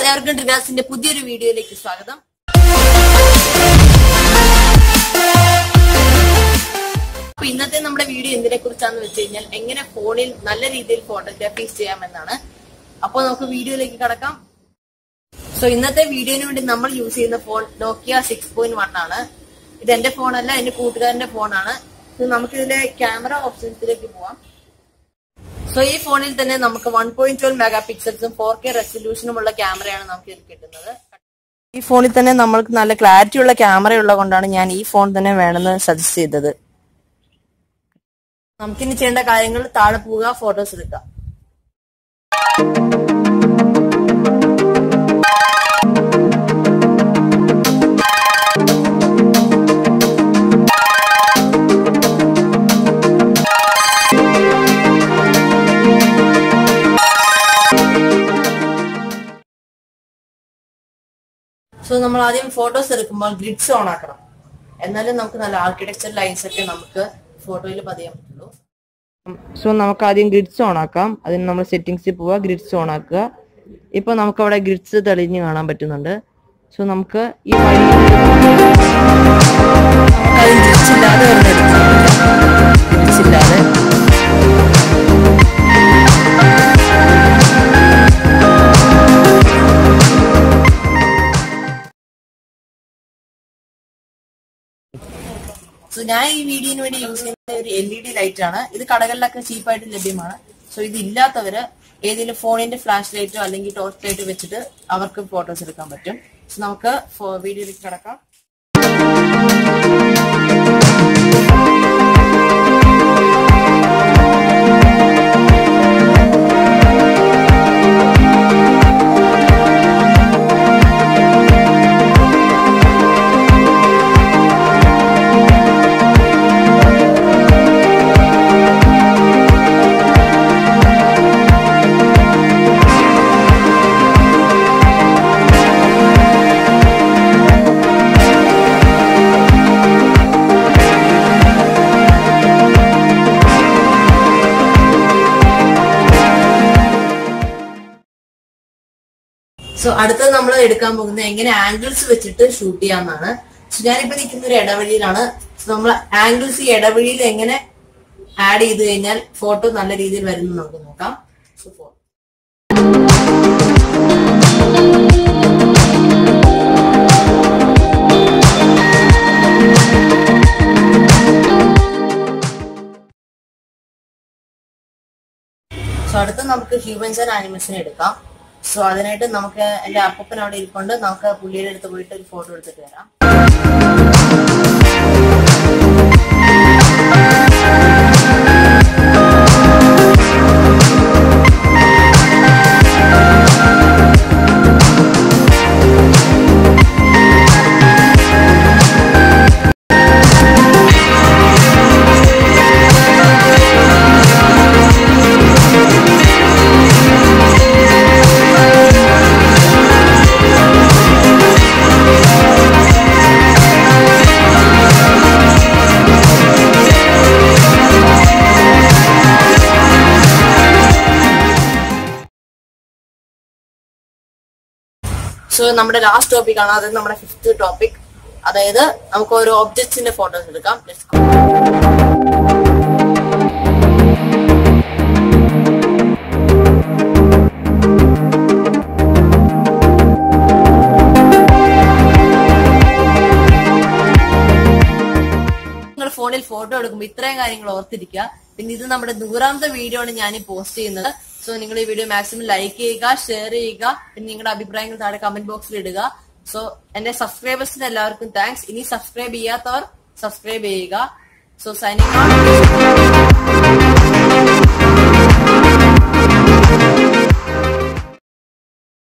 എല്ലാവർക്കും ട്രിനാസിന്റെ പുതിയൊരു വീഡിയോയിലേക്ക് സ്വാഗതം അപ്പൊ ഇന്നത്തെ നമ്മുടെ വീഡിയോ എന്തിനെ കുറിച്ചാന്ന് വെച്ച് കഴിഞ്ഞാൽ എങ്ങനെ ഫോണിൽ നല്ല രീതിയിൽ ഫോട്ടോഗ്രാഫീസ് ചെയ്യാമെന്നാണ് അപ്പോൾ നമുക്ക് വീഡിയോയിലേക്ക് കടക്കാം സോ ഇന്നത്തെ വീഡിയോന് വേണ്ടി നമ്മൾ യൂസ് ചെയ്യുന്ന phone Nokia six point one ആണ് ഇത് എന്റെ ഫോണല്ല എന്റെ കൂട്ടുകാരന്റെ ഫോണാണ് സോ നമുക്ക് ഇതിന്റെ ക്യാമറ ഓപ്ഷൻസിലേക്ക് പോവാം സോ ഈ ഫോണിൽ തന്നെ നമുക്ക് വൺ പോയിന്റ് ട്വൽവ് മെഗാ പിക്സൽസും ഫോർ കെ റെസൊല്യൂഷനുമുള്ള ക്യാമറയാണ് നമുക്ക് ഇതിൽ കിട്ടുന്നത് ഈ ഫോണിൽ തന്നെ നമ്മൾക്ക് നല്ല ക്ലാരിറ്റി ഉള്ള ക്യാമറ ഉള്ളത് കൊണ്ടാണ് ഞാൻ ഈ ഫോൺ തന്നെ വേണമെന്ന് സജസ്റ്റ് ചെയ്തത് നമുക്കിനി ചെയ്യേണ്ട കാര്യങ്ങൾ താഴെ പോവുക ഫോട്ടോസ് എടുക്കുക സോ നമ്മൾ ആദ്യം ഫോട്ടോസ് എടുക്കുമ്പോൾ ഗ്രിഡ്സ് ഓൺ ആക്കണം എന്നാലും നമുക്ക് നല്ല ആർക്കിടെക്ചർ ലൈൻസ് ഒക്കെ നമുക്ക് ഫോട്ടോയിൽ പതിയാൻ പറ്റുള്ളൂ സോ നമുക്ക് ആദ്യം ഗ്രിഡ്സ് ഓൺ ആക്കാം അതിന് നമ്മൾ സെറ്റിംഗ്സിൽ പോവുക ഗ്രിഡ്സ് ഓൺ ആക്കുക ഇപ്പൊ നമുക്ക് അവിടെ ഗ്രിഡ്സ് തെളിഞ്ഞ് കാണാൻ പറ്റുന്നുണ്ട് സോ നമുക്ക് ഈ വഴി ഗ്രിഡ്സ് ഇല്ലാതെ ഗ്രിഡ്സ് ഇല്ലാതെ സോ ഞാൻ ഈ വീഡിയോന് വേണ്ടി യൂസ് ചെയ്യുന്ന ഒരു എൽ ഇ ഡി ലൈറ്റ് ആണ് ഇത് കടകളിലൊക്കെ ചീപ്പായിട്ട് ലഭ്യമാണ് സോ ഇത് ഇല്ലാത്തവര് ഏതെങ്കിലും ഫോണിന്റെ ഫ്ലാഷ് ലൈറ്റോ അല്ലെങ്കിൽ ടോർച്ച് ലൈറ്റോ വെച്ചിട്ട് അവർക്ക് ഫോട്ടോസ് എടുക്കാൻ പറ്റും സോ നമുക്ക് വീഡിയോയിലേക്ക് കിടക്കാം സോ അടുത്തത് നമ്മൾ എടുക്കാൻ പോകുന്നത് എങ്ങനെ ആംഗിൾസ് വെച്ചിട്ട് ഷൂട്ട് ചെയ്യാമെന്നാണ് സോ ഞാനിപ്പോ നിൽക്കുന്ന ഒരു ഇടവഴിയിലാണ് സോ നമ്മൾ ആംഗിൾസ് ഈ ഇടവഴിയിൽ എങ്ങനെ ആഡ് ചെയ്ത് കഴിഞ്ഞാൽ ഫോട്ടോ നല്ല രീതിയിൽ വരുന്നു നമുക്ക് നോക്കാം സോ ഫോ- സോ അടുത്ത് നമുക്ക് ഹ്യൂമൻസ് ആൻഡ് ആനിമൽസിനെ എടുക്കാം സോ അതിനായിട്ട് നമുക്ക് എന്റെ അപ്പപ്പൻ അവിടെ ഇരിക്കൊണ്ട് നമുക്ക് പുള്ളിയുടെ അടുത്ത് പോയിട്ട് ഒരു ഫോട്ടോ എടുത്തിട്ട് വരാം സോ നമ്മുടെ ലാസ്റ്റ് ടോപ്പിക് ആണ് അതായത് നമ്മുടെ ഫിഫ്ത്ത് ടോപ്പിക് അതായത് നമുക്ക് ഓരോ ഒബ്ജക്ട്സിന്റെ ഫോട്ടോസ് എടുക്കാം Let's go. നിങ്ങൾ ഫോണിൽ ഫോട്ടോ എടുക്കുമ്പോൾ ഇത്രയും കാര്യങ്ങൾ ഓർത്തിരിക്കുക പിന്നെ ഇത് നമ്മുടെ നൂറാമത്തെ വീഡിയോ ആണ് ഞാൻ പോസ്റ്റ് ചെയ്യുന്നത് സോ നിങ്ങൾ ഈ വീഡിയോ മാക്സിമം ലൈക്ക് ചെയ്യുക ഷെയർ ചെയ്യുക പിന്നെ നിങ്ങളുടെ അഭിപ്രായങ്ങൾ താഴെ കമന്റ് ബോക്സിൽ ഇടുക സോ എന്റെ സബ്സ്ക്രൈബേഴ്സിന് എല്ലാവർക്കും താങ്ക്സ് ഇനി സബ്സ്ക്രൈബ് ചെയ്യാത്തവർ സബ്സ്ക്രൈബ് ചെയ്യുക സോ സൈനിങ്